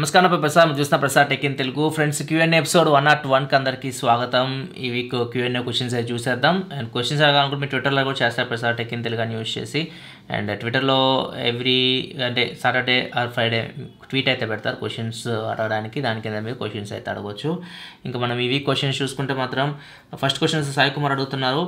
నమస్కారం నా ప్రసాద్ మీరు చూస్తున్న Prasad tech in Telugu friends QN episode one not వన్కి అందరికీ స్వాగతం ఈ వీక్ క్యూఎన్ఏ క్వశ్చన్స్ అయితే చూసేద్దాం అండ్ క్వశ్చన్స్ అడగాలనుకుంటే మీరు ట్విట్టర్లో కూడా చేస్తారు ప్రసాద్ టెక్ ఇన్ తెలుగు అని యూస్ చేసి అండ్ ట్విట్టర్లో ఎవ్రీ అంటే సాటర్డే ఆర్ ఫ్రైడే ట్వీట్ అయితే పెడతారు క్వశ్చన్స్ అడగడానికి దాని కింద మీరు క్వశ్చన్స్ అయితే అడగవచ్చు ఇంకా మనం ఈ వీక్ క్వశ్చన్స్ చూసుకుంటే మాత్రం ఫస్ట్ క్వశ్చన్స్ సాయి కుమార్ అడుగుతున్నారు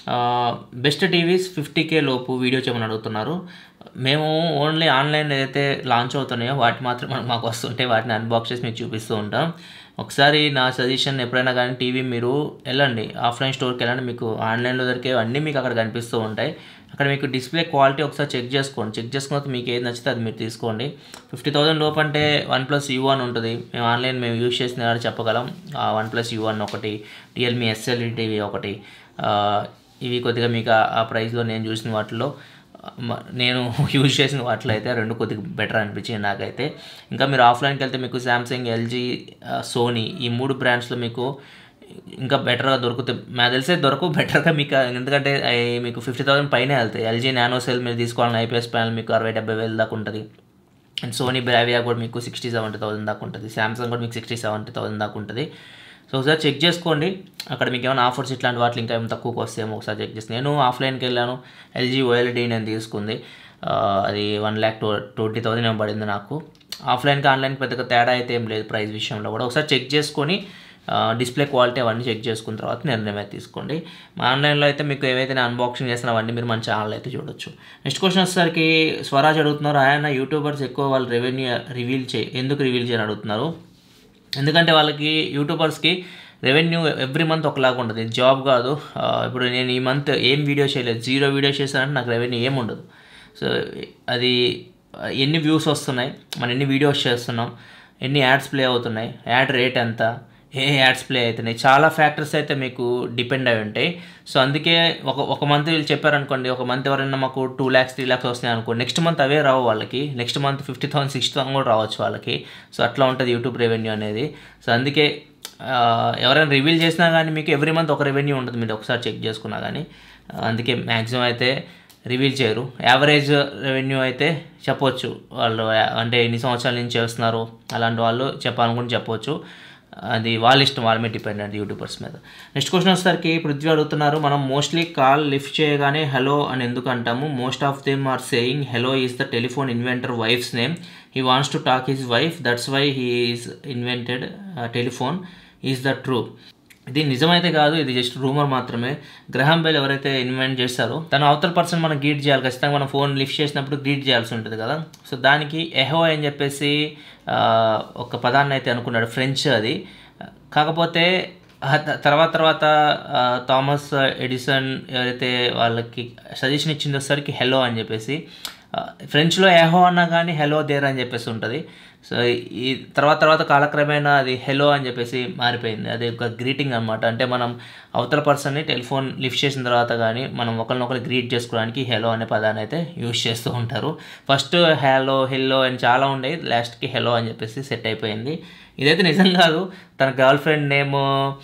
బెస్ట్ టీవీస్ ఫిఫ్టీ కే లోపు వీడియో చేయమని అడుగుతున్నారు మేము ఓన్లీ ఆన్లైన్ ఏదైతే లాంచ్ అవుతున్నాయో వాటి మాత్రం మనకు మాకు వస్తుంటే వాటిని అన్బాక్స్ చేసి మీకు చూపిస్తూ ఉంటాం ఒకసారి నా సజెషన్ ఎప్పుడైనా కానీ టీవీ మీరు వెళ్ళండి ఆఫ్లైన్ స్టోర్కి వెళ్ళండి మీకు ఆన్లైన్లో దొరికే అన్నీ మీకు అక్కడ కనిపిస్తూ ఉంటాయి అక్కడ మీకు డిస్ప్లే క్వాలిటీ ఒకసారి చెక్ చేసుకోండి చెక్ చేసుకున్న తర్వాత మీకు ఏది నచ్చితే అది మీరు తీసుకోండి ఫిఫ్టీ థౌసండ్ లోపు అంటే వన్ ప్లస్ యూ వన్ ఉంటుంది మేము ఆన్లైన్ మేము యూజ్ చేసిన కాబట్టి చెప్పగలం వన్ ప్లస్ యూ వన్ ఒకటి రియల్మీ ఎస్ఎల్ఈ టీవీ ఒకటి ఆ, ఇవి కొద్దిగా మీకు ఆ- ఆ ప్రైస్లో నేను చూసిన వాటిలో మ- నేను యూజ్ చేసిన వాటిలో అయితే రెండు కొద్దిగా బెటర్ అనిపించింది నాకైతే ఇంకా మీరు ఆఫ్లైన్కి వెళ్తే మీకు శాంసంగ్ ఎల్జీ సోనీ ఈ మూడు బ్రాండ్స్లో మీకు ఇంకా బెటర్గా దొరుకుతాయి నాకు తెలిసే దొరకవు బెటర్గా మీకు ఎందుకంటే అవి మీకు ఫిఫ్టీ థౌసండ్ పైనే వెళ్తాయి ఎల్జీ నానో సెల్ మీరు తీసుకోవాలని ఐపీఎస్ ప్యానల్ మీకు అరవై డెబ్బై వేలు దాకా ఉంటుంది అండ్ సోనీ బ్రావియా కూడా మీకు సిక్స్టీ సెవెంటీ థౌసండ్ దాకా ఉంటుంది శాంసంగ్ కూడా మీకు సిక్స్టీ సెవెంటీ థౌసండ్ దాకా ఉంటుంది సో ఒకసారి చెక్ చేసుకోండి అక్కడ మీకు ఏమైనా ఆఫర్స్ ఇట్లాంటి వాటిలో ఇంకా ఏమైనా తక్కువకి వస్తేమో ఒకసారి చెక్ చేసి నేను ఆఫ్లైన్కి వెళ్ళాను ఎల్జీ ఓఎల్డీ నేను తీసుకుంది ఆ, అది one lakh two twenty thousand ఏమో పడింది నాకు ఆఫ్లైన్కి ఆన్లైన్కి పెద్దగా తేడా అయితే ఏం లేదు ప్రైస్ విషయంలో కూడా ఒకసారి చెక్ చేసుకొని డిస్ప్లే క్వాలిటీ అవన్నీ చెక్ చేసుకున్న తర్వాత నిర్ణయం అయితే తీసుకోండి మా ఆన్లైన్లో అయితే మీకు ఏవైతే నేను అన్బాక్సింగ్ చేసిన అవన్నీ మీరు మన ఛానల్ అయితే చూడొచ్చు నెక్స్ట్ క్వశ్చన్ వచ్చేసరికి స్వరాజ్ అడుగుతున్నారు ఆయన యూట్యూబర్స్ ఎక్కువ వాళ్ళ రెవెన్యూ రివీల్ చేయి ఎందుకు రివీల్ చేయని అడుగుతున్నారు ఎందుకంటే వాళ్ళకి యూట్యూబర్స్కి రెవెన్యూ ఎవ్రీ మంత్ ఒకలాగా ఉంటుంది జాబ్ కాదు ఆ, ఇప్పుడు నేను ఈ మంత్ ఏం వీడియో చేయలేదు జీరో వీడియో చేశానంటే నాకు రెవెన్యూ ఏం ఉండదు సో అది ఆ, ఎన్ని వ్యూస్ వస్తున్నాయి మనం ఎన్ని వీడియోస్ చేస్తున్నాం ఎన్ని యాడ్స్ ప్లే అవుతున్నాయి యాడ్ రేట్ ఎంత ఏ యాడ్స్ ప్లే అవుతున్నాయి చాలా ఫ్యాక్టర్స్ అయితే మీకు డిపెండ్ అయి ఉంటాయి సో అందుకే ఒక ఒక మంత్ వీళ్ళు చెప్పారనుకోండి ఒక మంత్ ఎవరైనా మాకు టూ ల్యాక్స్ త్రీ ల్యాక్స్ వస్తున్నాయి అనుకో నెక్స్ట్ మంత్ అవే రావు వాళ్ళకి next month fifty thousand sixty thousand కూడా రావచ్చు వాళ్ళకి సో అట్లా ఉంటుంది యూట్యూబ్ రెవెన్యూ అనేది సో అందుకే ఆ, ఎవరైనా రివీల్ చేసినా కానీ మీకు ఎవ్రీ మంత్ ఒక రెవెన్యూ ఉంటుంది మీరు ఒకసారి చెక్ చేసుకున్నా కానీ ఆ, అందుకే మ్యాక్సిమం అయితే రివీల్ చేయరు యావరేజ్ రెవెన్యూ అయితే చెప్పొచ్చు వాళ్ళు యా- అంటే ఎన్ని సంవత్సరాల నుంచి చేస్తున్నారు అలాంటి వాళ్ళు చెప్పాలనుకుంటే చెప్పొచ్చు అది వాళ్ళ ఇష్టం వాళ్ళ మీద డిపెండ్ అండి యూట్యూబర్స్ మీద నెక్స్ట్ క్వశ్చన్ వచ్చేసరికి పృథ్వీ అడుగుతున్నారు మనం మోస్ట్లీ కాల్ లిఫ్ట్ చేయగానే హలో అని ఎందుకు అంటాము most of them are saying hello is the telephone inventor wife's name he wants to talk his wife that's why he is invented telephone is the true ఇది నిజమైతే కాదు ఇది just rumour మాత్రమే Graham Bell ఎవరైతే invent చేస్తారో తన అవతల person మనం గ్రీట్ చేయాలి ఖచ్చితంగా మనం ఫోన్ లిఫ్ట్ చేసినప్పుడు గ్రీట్ చేయాల్సి ఉంటుంది కదా సో దానికి ఎహో అని చెప్పేసి ఆ, ఒక పదాన్ని అయితే అనుకున్నాడు ఫ్రెంచ్ అది కాకపోతే ఆ త- తర్వాత తర్వాత ఆ, థామస్ ఎడిసన్ ఎవరైతే వాళ్ళకి సజెషన్ ఇచ్చిందో సరికి హెలో అని చెప్పేసి ఆ, ఫ్రెంచ్లో ఎహో అన్నా కానీ హెలో దేర్ అని చెప్పేసి ఉంటుంది సో ఈ తర్వాత తర్వాత కాలక్రమేణా అది హెలో అని చెప్పేసి మారిపోయింది అది ఒక గ్రీటింగ్ అనమాట అంటే మనం అవతల పర్సన్ని టెలిఫోన్ లిఫ్ట్ చేసిన తర్వాత కానీ మనం ఒకరినొకరు గ్రీట్ చేసుకోవడానికి హెలో అనే పదాన్ని అయితే యూజ్ చేస్తూ ఉంటారు ఫస్ట్ హెలో హెల్లో అని చాలా ఉండేవి లాస్ట్కి హెలో అని చెప్పేసి సెట్ అయిపోయింది ఇదైతే నిజం కాదు తన గర్ల్ ఫ్రెండ్ నేమ్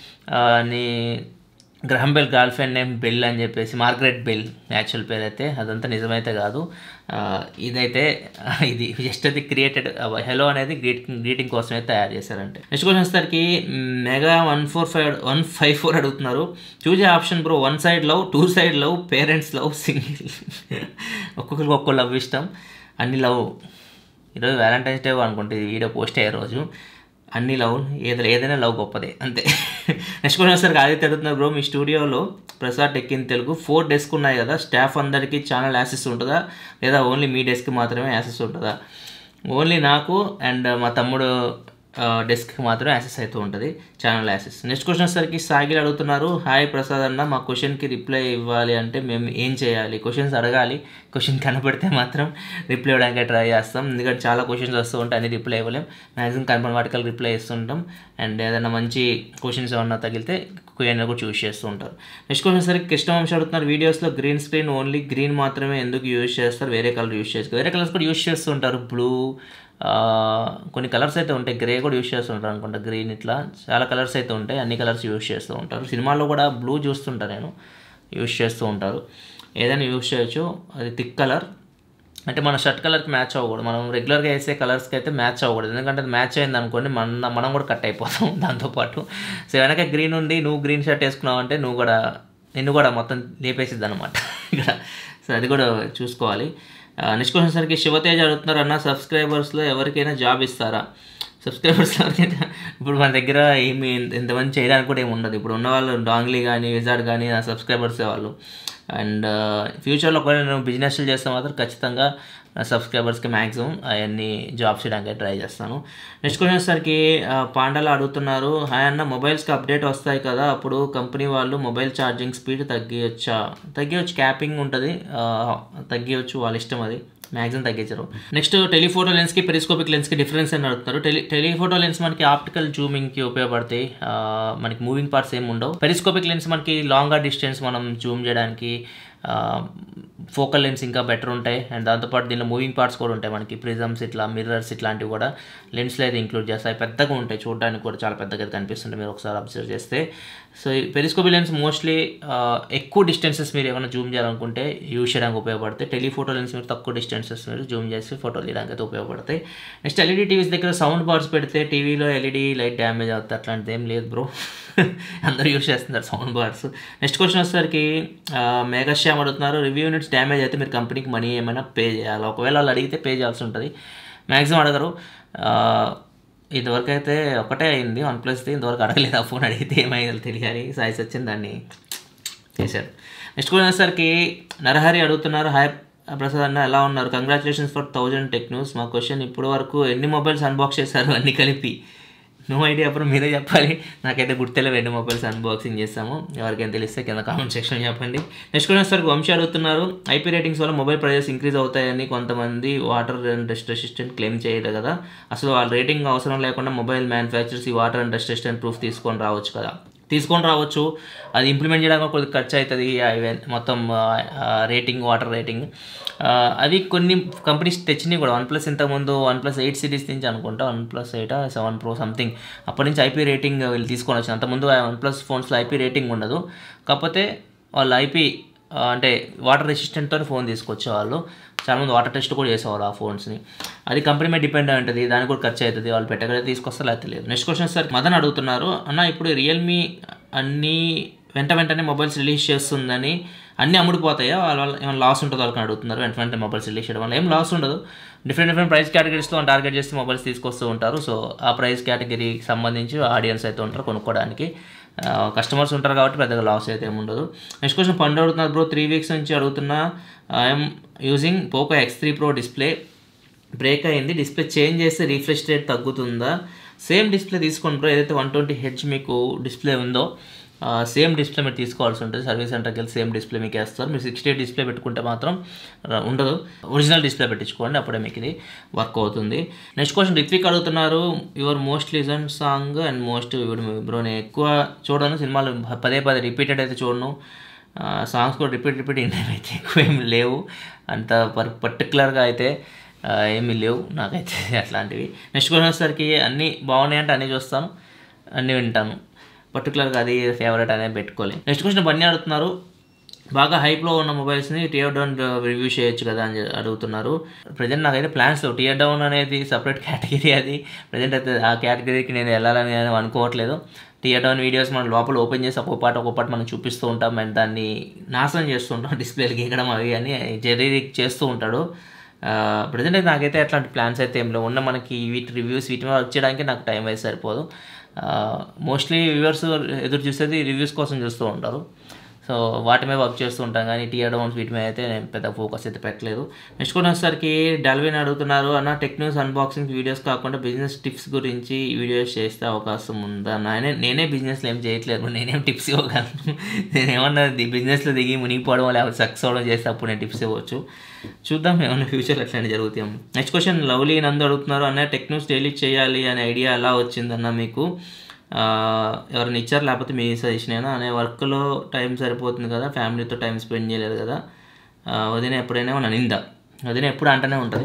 ని Graham Bell girl friend name Bell అని చెప్పేసి మార్గరెట్ బెల్ యాక్చువల్ పేరు అయితే అదంతా నిజమైతే కాదు ఆ, ఇదైతే ఆ, ఇది జస్ట్ అది క్రియేటెడ్ హెలో అనేది గ్రీటింగ్ గ్రీటింగ్ కోసం అయితే తయారు చేశారంటే నెక్స్ట్ క్వశ్చన్ వచ్చేసరికి Megha one four five one five four అడుగుతున్నారు choose option bro one side love two side love parents love single ఒక్కొక్కరికి ఒక్కో లవ్ ఇష్టం అన్ని లవ్ ఈరోజు వ్యాలంటైన్స్ డే అనుకుంటే ఈ వీడియో పోస్ట్ అయ్యే రోజు అన్ని లవ్ ఏదైనా ఏదైనా లవ్ గొప్పదే అంతే నెక్స్ట్ క్వశ్చన్ వచ్చేసరికి ఆదిత్య అడుగుతున్నారు బ్రో మీ స్టూడియోలో Prasad tech in Telugu four desk ఉన్నాయి కదా స్టాఫ్ అందరికీ ఛానల్ యాసెస్ ఉంటుందా లేదా ఓన్లీ మీ డెస్క్ మాత్రమే యాసెస్ ఉంటుందా ఓన్లీ నాకు అండ్ మా తమ్ముడు డెస్క్కి మాత్రం యాక్సెస్ అవుతూ ఉంటుంది ఛానల్ యాక్సెస్ నెక్స్ట్ క్వశ్చన్ వచ్చేసరికి సాగిల్ అడుగుతున్నారు హాయ్ ప్రసాద్ అన్న మా క్వశ్చన్కి రిప్లై ఇవ్వాలి అంటే మేము ఏం చేయాలి క్వశ్చన్స్ అడగాలి క్వశ్చన్ కనపడితే మాత్రం రిప్లై ఇవ్వడానికి ట్రై చేస్తాం ఎందుకంటే చాలా క్వశ్చన్స్ వస్తూ ఉంటాయి అన్ని రిప్లై ఇవ్వలేం మ్యాక్సిమం కనపడిన వాటికి రిప్లై ఇస్తుంటాం అండ్ ఏదైనా మంచి క్వశ్చన్స్ ఏమన్నా తగిలితే క్వశ్చన్ కూడా చూస్ చేస్తూ ఉంటారు నెక్స్ట్ క్వశ్చన్ సరే కృష్ణవంశ అడుగుతున్నారు వీడియోస్లో గ్రీన్ స్క్రీన్ ఓన్లీ గ్రీన్ మాత్రమే ఎందుకు యూజ్ చేస్తారు వేరే కలర్ యూజ్ చేసుకో వేరే కలర్స్ కూడా యూజ్ చేస్తూ ఉంటారు బ్లూ కొన్ని కలర్స్ అయితే ఉంటాయి గ్రే కూడా యూజ్ చేస్తూ ఉంటారు అనుకుంటా గ్రీన్ ఇట్లా చాలా కలర్స్ అయితే ఉంటాయి అన్ని కలర్స్ యూజ్ చేస్తూ ఉంటారు సినిమాల్లో కూడా బ్లూ చూస్తుంటా నేను యూజ్ చేస్తూ ఉంటారు ఏదైనా యూజ్ చేయొచ్చు అది థిక్ కలర్ అంటే మన షర్ట్ కలర్కి మ్యాచ్ అవ్వకూడదు మనం రెగ్యులర్గా వేసే కలర్స్కి అయితే మ్యాచ్ అవ్వకూడదు ఎందుకంటే అది మ్యాచ్ అయింది అనుకోండి మన మనం కూడా కట్ అయిపోతాం దాంతోపాటు సో వెనక గ్రీన్ ఉండి నువ్వు గ్రీన్ షర్ట్ వేసుకున్నావు అంటే నువ్వు కూడా నిన్ను కూడా మొత్తం లేపేసిద్ది అనమాట ఇక్కడ సో అది కూడా చూసుకోవాలి నెక్స్ట్ క్వశ్చన్ సరికి శివతేజ్ అడుగుతున్నారు అన్న సబ్స్క్రైబర్స్లో ఎవరికైనా జాబ్ ఇస్తారా సబ్స్క్రైబర్స్ ఎవరికైనా ఇప్పుడు మన దగ్గర ఏమి ఎంతమంది చేయడానికి కూడా ఏమి ఉండదు ఇప్పుడు ఉన్న వాళ్ళు డాంగ్లీ కానీ విజార్డ్ కానీ నా సబ్స్క్రైబర్సే వాళ్ళు అండ్ ఫ్యూచర్లో ఒకవేళ నేను బిజినెస్లు చేస్తే మాత్రం ఖచ్చితంగా నా సబ్స్క్రైబర్స్కి మ్యాక్సిమం అవన్నీ జాబ్స్ చేయడానికి ట్రై చేస్తాను నెక్స్ట్ క్వశ్చన్ వచ్చేసరికి పాండలు అడుగుతున్నారు హాయ్ అన్న మొబైల్స్కి అప్డేట్ వస్తాయి కదా అప్పుడు కంపెనీ వాళ్ళు మొబైల్ ఛార్జింగ్ స్పీడ్ తగ్గియొచ్చా తగ్గియొచ్చు క్యాపింగ్ ఉంటుంది తగ్గియొచ్చు వాళ్ళ ఇష్టం అది మ్యాక్సిమం తగ్గించరు నెక్స్ట్ టెలిఫోటో లెన్స్కి పెరిస్కోపిక్ లెన్స్కి డిఫరెన్స్ అని అడుగుతున్నారు టెలి టెలిఫోటో లెన్స్ మనకి ఆప్టికల్ జూమింగ్కి ఉపయోగపడతాయి ఆ, మనకి మూవింగ్ పార్ట్స్ ఏమి ఉండవు పెరిస్కోపిక్ లెన్స్ మనకి లాంగర్ డిస్టెన్స్ మనం జూమ్ చేయడానికి ఫోకల్ లెన్స్ ఇంకా బెటర్ ఉంటాయి అండ్ దాంతోపాటు దీనిలో మూవింగ్ పార్ట్స్ కూడా ఉంటాయి మనకి ప్రిజమ్స్ ఇట్లా మిర్రర్స్ ఇట్లాంటివి కూడా లెన్స్లో అయితే ఇంక్లూడ్ చేస్తాయి పెద్దగా ఉంటాయి చూడడానికి కూడా చాలా పెద్దగా అయితే కనిపిస్తుంటాయి మీరు ఒకసారి అబ్జర్వ్ చేస్తే సో ఈ పెరిస్కోపీ లెన్స్ మోస్ట్లీ ఎక్కువ డిస్టెన్సెస్ మీరు ఏమైనా జూమ్ చేయాలనుకుంటే యూజ్ చేయడానికి ఉపయోగపడతాయి టెలిఫోటో లెన్స్ మీరు తక్కువ డిస్టెన్సెస్ మీరు జూమ్ చేసి ఫోటో తీయడానికి అయితే ఉపయోగపడతాయి నెక్స్ట్ ఎల్ఈడి టీవీస్ దగ్గర సౌండ్ బార్స్ పెడితే టీవీలో ఎల్ఈడి లైట్ డ్యామేజ్ అవుతుంది అట్లాంటిది ఏం లేదు బ్రో అందరూ యూజ్ చేస్తున్నారు సౌండ్ బార్స్ నెక్స్ట్ క్వశ్చన్ వచ్చేసరికి ఆ, మేఘశ్యామ్ అడుగుతున్నారు రివ్యూ యూనిట్స్ డ్యామేజ్ అయితే మీరు కంపెనీకి మనీ ఏమైనా పే చేయాలి ఒకవేళ వాళ్ళు అడిగితే పే చేయాల్సి ఉంటుంది మ్యాక్సిమం అడగరు ఆ, ఇంతవరకు అయితే ఒకటే అయింది వన్ ప్లస్ది ఇంతవరకు అడగలేదు ఆ ఫోన్ అడిగితే ఏమైందో తెలియాలి సాయి సచిన్ దాన్ని చేశారు నెక్స్ట్ క్వశ్చన్ వచ్చేసరికి నరహరి అడుగుతున్నారు హాయ్ ప్రసాద్ అన్న ఎలా ఉన్నారు congratulations for thousand tech news మా క్వశ్చన్ ఇప్పటి వరకు ఎన్ని మొబైల్స్ అన్బాక్స్ చేశారు అన్ని కలిపి నో ఐడియా అప్పుడు మీరే చెప్పాలి నాకైతే గుర్తులేవు ఎన్ని మొబైల్స్ అన్బాక్సింగ్ చేస్తాము ఎవరికైనా తెలిస్తే కింద కామెంట్ సెక్షన్ చెప్పండి నెక్స్ట్ క్వశ్చన్ వచ్చేసరికి వంశీ అడుగుతున్నారు ఐపీ రేటింగ్స్ వల్ల మొబైల్ ప్రైజెస్ ఇంక్రీజ్ అవుతాయని కొంతమంది water and dust resistant claim చేయరు కదా అసలు వాళ్ళ రేటింగ్ అవసరం లేకుండా మొబైల్ మ్యానుఫ్యాక్చర్స్ ఈ water and dust resistant proof తీసుకొని రావచ్చు కదా తీసుకొని రావచ్చు అది ఇంప్లిమెంట్ చేయడానికి కొద్దిగా ఖర్చు అవుతుంది ఆ ఈవెన్ మొత్తం రేటింగ్ వాటర్ రేటింగ్ అవి కొన్ని కంపెనీస్ తెచ్చినాయి కూడా వన్ ప్లస్ ఇంతకుముందు వన్ ప్లస్ ఎయిట్ సిరీస్ నుంచి అనుకుంటా one plus eight seven pro something అప్పటి నుంచి ఐపీ రేటింగ్ వీళ్ళు తీసుకొని వచ్చిన అంతకుముందు వన్ ప్లస్ ఫోన్స్లో ఐపీ రేటింగ్ ఉండదు కాకపోతే వాళ్ళు ఐపీ అంటే వాటర్ రెసిస్టెంట్తో ఫోన్ తీసుకొచ్చేవాళ్ళు చాలామంది వాటర్ టెస్ట్ కూడా చేసేవారు ఆ ఫోన్స్ని అది కంపెనీ మీద డిపెండ్ అయి ఉంటుంది దానికి కూడా ఖర్చు అవుతుంది వాళ్ళు పెట్టగలిగే తీసుకొస్తారు లేకపోతే లేదు నెక్స్ట్ క్వశ్చన్ సార్ మదన్ అడుగుతున్నారు అన్న ఇప్పుడు రియల్మీ అన్నీ వెంట వెంటనే మొబైల్స్ రిలీజ్ చేస్తుందని అన్నీ అమ్ముడుపోతాయా వాళ్ళ వల్ల ఏమైనా లాస్ ఉంటుందో వాళ్ళకి అడుగుతున్నారు వెంట వెంటనే మొబైల్స్ రిలీజ్ చేయడం వల్ల ఏం లాస్ ఉండదు డిఫరెంట్ డిఫరెంట్ ప్రైస్ కేటగిరీస్లో టార్గెట్ చేసి మొబైల్స్ తీసుకొస్తూ ఉంటారు సో ఆ ప్రైస్ కేటగిరీకి సంబంధించి ఆడియన్స్ అయితే ఉంటారు కొనుక్కోవడానికి కస్టమర్స్ ఉంటారు కాబట్టి పెద్దగా లాస్ అయితే ఏమి ఉండదు నెక్స్ట్ క్వశ్చన్ పండు అడుగుతున్నారు బ్రో త్రీ వీక్స్ నుంచి అడుగుతున్నా I'm using Poco X three pro display break అయింది డిస్ప్లే చేంజ్ చేస్తే రీఫ్రెష్ రేట్ తగ్గుతుందా సేమ్ డిస్ప్లే తీసుకోండి బ్రో ఏదైతే వన్ ట్వంటీ హెచ్ మీకు డిస్ప్లే ఉందో సేమ్ డిస్ప్లే మీరు తీసుకోవాల్సి ఉంటుంది సర్వీస్ సెంటర్కి వెళ్ళి సేమ్ డిస్ప్లే మీకు వేస్తారు మీరు సిక్స్టీ ఎయిట్ డిస్ప్లే పెట్టుకుంటే మాత్రం ర- ఉండదు ఒరిజినల్ డిస్ప్లే పెట్టించుకోండి అప్పుడే మీకు ఇది వర్క్ అవుతుంది నెక్స్ట్ క్వశ్చన్ రిత్విక్ అడుగుతున్నారు your most listen song and most bro నేను ఎక్కువ చూడను సినిమాలు పదే పదే రిపీటెడ్ అయితే చూడను సాంగ్స్ కూడా రిపీట్ రిపీట్ అయితే ఎక్కువ ఏమి లేవు అంత పర్ పర్టికులర్గా అయితే ఆ, ఏమీ లేవు నాకైతే అట్లాంటివి నెక్స్ట్ క్వశ్చన్ వచ్చేసరికి అన్నీ బాగున్నాయి అంటే అన్నీ చూస్తాను అన్నీ వింటాను పర్టికులర్గా అది ఫేవరెట్ అనేది పెట్టుకోలేదు నెక్స్ట్ క్వశ్చన్ బన్నీ అడుగుతున్నారు బాగా హైప్లో ఉన్న మొబైల్స్ని టియర్ డౌన్ రివ్యూ చేయొచ్చు కదా అని చె- అడుగుతున్నారు ప్రజెంట్ నాకైతే ప్లాన్స్ లేవు టియర్ డౌన్ అనేది సపరేట్ కేటగిరీ అది ప్రజెంట్ అయితే ఆ కేటగిరీకి నేను వెళ్ళాలని నేను అనుకోవట్లేదు టియర్ డౌన్ వీడియోస్ మనం లోపల ఓపెన్ చేసి ఒక్కొక్క పాట ఒక్కొక్క పాట మనం చూపిస్తూ ఉంటాం అండ్ దాన్ని నాశనం చేస్తూ ఉంటాం డిస్ప్లేలు గీకడం అవి అని జెరీ చేస్తూ ఉంటాడు ప్రజెంట్ అయితే నాకైతే అట్లాంటి ప్లాన్స్ అయితే ఏం లేవు ఉన్న మనకి వీటి రివ్యూస్ వీటి మీద వచ్చేయడానికి నాకు టైం అయితే సరిపోదు మోస్ట్లీ వ్యూవర్స్ ఎదురు చూసేది రివ్యూస్ కోసం చూస్తూ ఉంటారు సో వాటి మీద వర్క్ చేస్తూ ఉంటాం కానీ టీఆర్ డౌన్స్ వీటి మీద అయితే నేను పెద్ద ఫోకస్ అయితే పెట్టలేదు నెక్స్ట్ కూడా వచ్చేసరికి డల్విన్ అడుగుతున్నారు అన్న టెక్నిక్స్ అన్బాక్సింగ్ వీడియోస్ కాకుండా బిజినెస్ టిప్స్ గురించి వీడియోస్ చేస్తే అవకాశం ఉందా నేనే నేనే బిజినెస్లో ఏం చేయట్లేదు నేనేం టిప్స్ ఇవ్వగలను నేనేమన్నా ది- బిజినెస్లో దిగి మునిగిపోవడం లేకపోతే సక్సెస్ అవ్వడం చేస్తే అప్పుడు నేను టిప్స్ ఇవ్వచ్చు చూద్దాం ఏమన్నా ఫ్యూచర్లో అట్లాంటి జరుగుతాం నెక్స్ట్ క్వశ్చన్ లవ్లీ నందు అడుగుతున్నారు అన్న టెక్నిక్స్ డైలీ చేయాలి అనే ఐడియా ఎలా వచ్చిందన్న మీకు ఆ, ఎవరైనా ఇచ్చారు లేకపోతే మీ సజెషన్ అయినా అనే వర్క్లో టైం సరిపోతుంది కదా ఫ్యామిలీతో టైం స్పెండ్ చేయలేదు కదా ఆ, వదిన ఎప్పుడైనా నన్ను నిందా వదిన ఎప్పుడు అంటూనే ఉంటుంది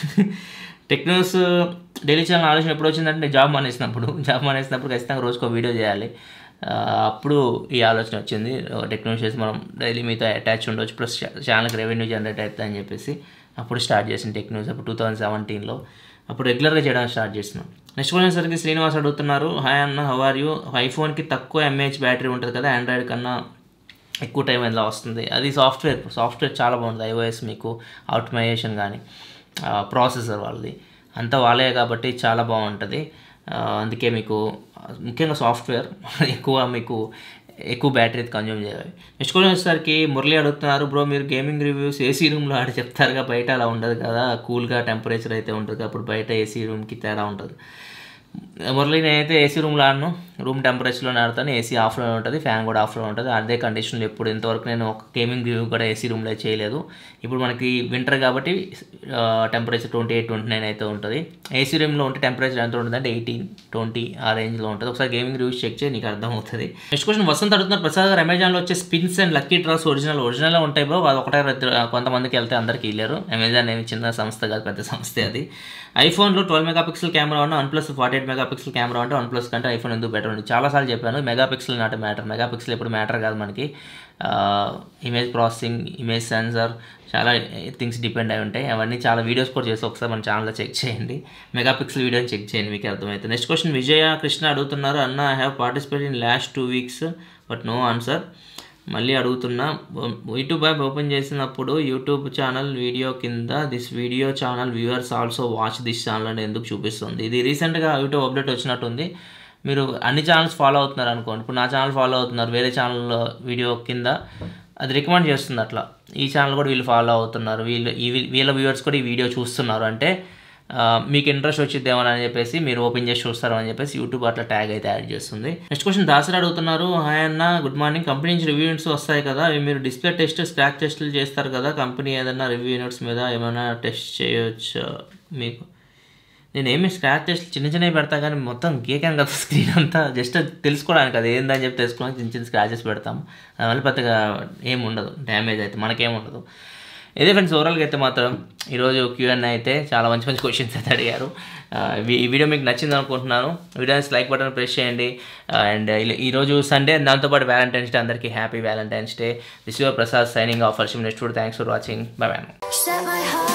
టెక్నిక్స్ డైలీ చేయాలని ఆలోచన ఎప్పుడు వచ్చిందంటే నేను జాబ్ మానేసినప్పుడు జాబ్ మానేసినప్పుడు ఖచ్చితంగా రోజుకో వీడియో చేయాలి ఆ, అప్పుడు ఈ ఆలోచన వచ్చింది టెక్నాలజీస్ మనం డైలీ మీతో అటాచ్ ఉండొచ్చు ప్లస్ ఛానల్కి రెవెన్యూ జనరేట్ అవుతుంది అని చెప్పేసి అప్పుడు స్టార్ట్ చేసిన టెక్నాలజీ అప్పుడు టూ థౌజండ్ సెవెంటీన్లో అప్పుడు రెగ్యులర్గా చేయడానికి స్టార్ట్ చేస్తున్నాం నెక్స్ట్ క్వశ్చన్ సరికి శ్రీనివాస్ అడుగుతున్నారు హాయ్ అన్న హౌ ఆర్ యూ ఐఫోన్కి తక్కువ ఎంఏహెచ్ బ్యాటరీ ఉంటుంది కదా ఆండ్రాయిడ్ కన్నా ఎక్కువ టైం ఎలా వస్తుంది అది సాఫ్ట్వేర్ సాఫ్ట్వేర్ చాలా బాగుంటుంది ఐఓఎస్ మీకు ఆటోమైజేషన్ కానీ ప్రాసెసర్ వాళ్ళది అంతా వాళ్ళే కాబట్టి చాలా బాగుంటుంది ఆ, అందుకే మీకు ముఖ్యంగా సాఫ్ట్వేర్ ఎక్కువ మీకు ఎక్కువ బ్యాటరీ కన్జ్యూమ్ చేయాలి నెక్స్ట్ క్వశ్చన్ వచ్చేసరికి మురళి అడుగుతున్నారు బ్రో మీరు గేమింగ్ రివ్యూస్ ఏసీ రూమ్లో ఆడి చెప్తారుగా బయట అలా ఉండదు కదా కూల్గా టెంపరేచర్ అయితే ఉంటుంది అప్పుడు బయట ఏసీ రూమ్కి తేడా ఉంటుంది మురళి నేనైతే ఏసీ రూమ్లో ఆడను రూమ్ టెంపరేచర్లోనే ఆడతాను ఏసీ ఆఫ్లో ఉంటుంది ఫ్యాన్ కూడా ఆఫ్లో ఉంటుంది అదే కండిషన్లో ఎప్పుడు ఇంతవరకు నేను ఒక గేమింగ్ రివ్యూ కూడా ఏసీ రూమ్లో చేయలేదు ఇప్పుడు మనకి వింటర్ కాబట్టి temperature twenty eight twenty nine అయితే ఉంటుంది ఏసీ రూమ్లో ఉంటే టెంపరేచర్ ఎంత ఉంటుంది అంటే ఎయిటీన్ ట్వంటీ ఆ రేంజ్లో ఉంటుంది ఒకసారి గేమింగ్ రివ్యూస్ చెక్ చేయి నీకు అర్థమవుతుంది నెక్స్ట్ క్వశ్చన్ వసంత్ అడుగుతున్నారు ప్రసాద్ గారు అమెజాన్లో వచ్చే spins and lucky draws original original ఉంటాయి బ్రో అది ఒకటే ఇద్దరు- కొంతమందికి వెళ్తే అందరికి వెళ్ళారు అమెజాన్ ఏమి చిన్న సంస్థ కాదు పెద్ద సంస్థే అది ఐఫోన్లో ట్వెల్వ్ మెగా పిక్సెల్ కెమెరా ఉన్న one plus forty eight megapixel camera ఉంటే వన్ ప్లస్ కంటే ఐఫోన్ ఎందుకు బెటర్ ఉంది చాలాసార్లు చెప్పాను megapixel not matter megapixel ఎప్పుడు మ్యాటర్ కాదు మనకి ఇమేజ్ ప్రాసెసింగ్ ఇమేజ్ సెన్సార్ చాలా థింగ్స్ డిపెండ్ అయి ఉంటాయి అవన్నీ చాలా వీడియోస్ కూడా చేసి ఒకసారి మన ఛానల్లో చెక్ చేయండి మెగా పిక్సెల్ వీడియోని చెక్ చేయండి మీకు అర్థమవుతుంది నెక్స్ట్ క్వశ్చన్ విజయ కృష్ణ అడుగుతున్నారు అన్న I have participate in last two weeks but no answer మళ్ళీ అడుగుతున్నా యూట్యూబ్ యాప్ ఓపెన్ చేసినప్పుడు యూట్యూబ్ ఛానల్ వీడియో కింద this video channel viewers also watch this channel అని ఎందుకు చూపిస్తుంది ఇది రీసెంట్గా యూట్యూబ్ అప్డేట్ వచ్చినట్టుంది మీరు అన్ని ఛానల్స్ ఫాలో అవుతున్నారు అనుకోండి ఇప్పుడు నా ఛానల్ ఫాలో అవుతున్నారు వేరే ఛానల్ వీడియో కింద అది రికమెండ్ చేస్తుంది అట్లా ఈ ఛానల్ కూడా వీళ్ళు ఫాలో అవుతున్నారు వీళ్ళు ఈ వీళ్ళ వ్యూవర్స్ కూడా ఈ వీడియో చూస్తున్నారు అంటే ఆ, మీకు ఇంట్రెస్ట్ వచ్చిద్దేమని అని చెప్పేసి మీరు ఓపెన్ చేసి చూస్తారు అని చెప్పేసి యూట్యూబ్ అట్లా ట్యాగ్ అయితే యాడ్ చేస్తుంది నెక్స్ట్ క్వశ్చన్ దాసరి అడుగుతున్నారు హాయ్ అన్న గుడ్ మార్నింగ్ కంపెనీ నుంచి రివ్యూ యూనిట్స్ వస్తాయి కదా అవి మీరు డిస్ప్లే టెస్ట్ స్క్రాక్ టెస్ట్లు చేస్తారు కదా కంపెనీ ఏదైనా రివ్యూ యూనిట్స్ మీద ఏమైనా టెస్ట్ చేయొచ్చు మీకు నేను ఏమి స్క్రాచ్ టెస్ట్ చిన్న చిన్నవి పెడతా కానీ మొత్తం గీకాను కదా స్క్రీన్ అంతా జస్ట్ తెలుసుకోవడానికి అది ఏందని చెప్పి తెలుసుకోవడానికి చిన్న చిన్న స్క్రాచెస్ పెడతాం దానివల్ల పెద్దగా ఏం ఉండదు డ్యామేజ్ అయితే మనకేం ఉండదు ఇదే ఫ్రెండ్స్ ఓవరాల్గా అయితే మాత్రం ఈరోజు క్యూఎన్ అయితే చాలా మంచి మంచి క్వశ్చన్స్ అయితే అడిగారు ఆ, ఈ వీడియో మీకు నచ్చింది అనుకుంటున్నాను వీడియోస్ లైక్ బటన్ ప్రెస్ చేయండి అండ్ ఈరోజు సండే దాంతోపాటు వ్యాలంటైన్స్ డే అందరికీ happy Valentine's Day this your Prasad signing off for next thanks for watching bye bye Set my heart